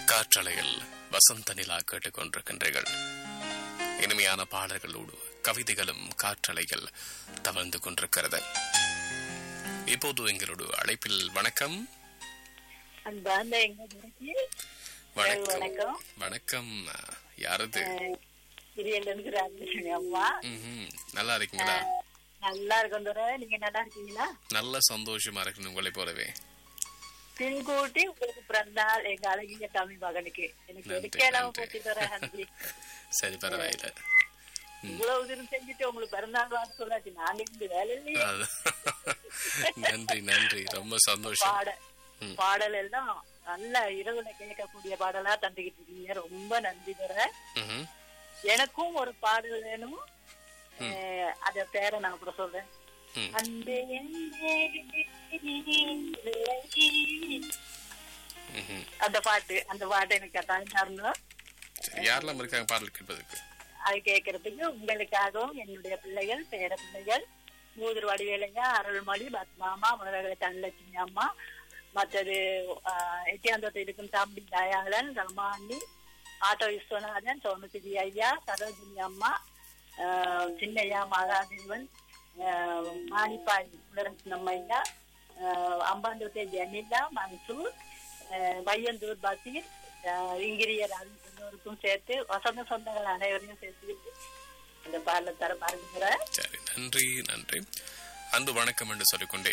காற்றலையில் வசந்த நிலா கேட்டுக்கொண்டிருக்கின்றீர்கள் இனிமையான பாடல்களோடு கவிதைகளும் காற்றலையில் தவழ்ந்து கொண்டிருக்கிறது இப்போது எங்களோட அழைப்பில் வணக்கம் அன்பார்ந்த எங்க குருஜி வணக்கம் வணக்கம். வணக்கம் யாரது இருந்து ராஜலட்சுமி அம்மா ம்ஹும். நல்லா இருக்கீங்களா நல்லா இருக்கும் துரை நீங்க நல்லா இருக்கீங்களா நல்ல சந்தோஷமா இருக்கணும் உங்களை போலவே பின்கூட்டி உங்களுக்கு பிறந்தாள் எங்க அழகிய தமிழ் மகனுக்கு எனக்கு நன்றி, எடுக்கலாம் நன்றி. போட்டி தர ஹந்தி சரி பரவாயில்ல இவ்வளவு தூரம் செஞ்சுட்டு உங்களுக்கு பிறந்தாள் வாழ்த்து சொல்லாச்சு நான் இருந்து வேலை இல்லையே அது- நன்றி நன்றி ரொம்ப சந்தோஷம் பாட ம். பாடல் எல்லாம் நல்ல இரவுல கேட்கக்கூடிய பாடலா தந்துகிட்டு இருக்கீங்க ரொம்ப நன்றி தர ம்ஹும். எனக்கும் ஒரு பாடல் வேணும் அஹ், அத பேரை நான் அப்புறம் சொல்றேன் ம். அன்பே என்னே இல்லை. ம்ஹும். அந்த பாட்டு அந்த பாட்டு எனக்கு கட்டாயம் தரணும் சரி யாரெல்லாம் இருக்காங்க பாடல் கேட்பதற்கு அது கேட்கறதுக்கு உங்களுக்காகவும் என்னுடைய பிள்ளைகள் பேர பிள்ளைகள் மூதூர் வடிவேலையா அருள்மொழி பத்மாமா முருகலை தனலட்சுமி அம்மா மற்றது எட்டியாந்தோட்டத்தில் இருக்கும் தம்பி தயாளன் ரமாண்டி ஆட்டோ விஸ்வநாதன் சோமசிதி ஐயா சரோஜினி அம்மா ஆஹ், சின்னையா மகாதேவன் ஆஹ், மாணிப்பாய் முலரத்னம் ஐயா ஆஹ், அம்பாந்தோட்டை ஜெமிலா மன்சூர் ஆஹ், வையந்தூர் பசீர் ஆஹ், இங்கிரியர் எல்லோருக்கும் சேர்த்து வசந்த சொந்தங்கள் அனைவரையும் சேர்த்து இந்த பாடல தர பாருங்கிற சரி நன்றி நன்றி அன்பு வணக்கம் என்று சொல்லிக்கொண்டே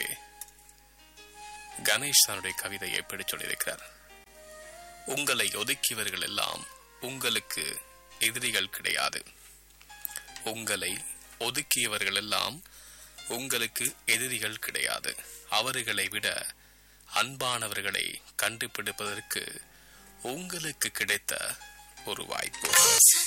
கணேஷ் தன்னுடைய கவிதையை எப்படி சொல்லியிருக்கிறார் உங்களை ஒதுக்கியவர்கள் எல்லாம் உங்களுக்கு எதிரிகள் கிடையாது உங்களை ஒதுக்கியவர்கள் எல்லாம் உங்களுக்கு எதிரிகள் கிடையாது அவர்களை விட அன்பானவர்களை கண்டுபிடிப்பதற்கு உங்களுக்கு கிடைத்த ஒரு வாய்ப்பு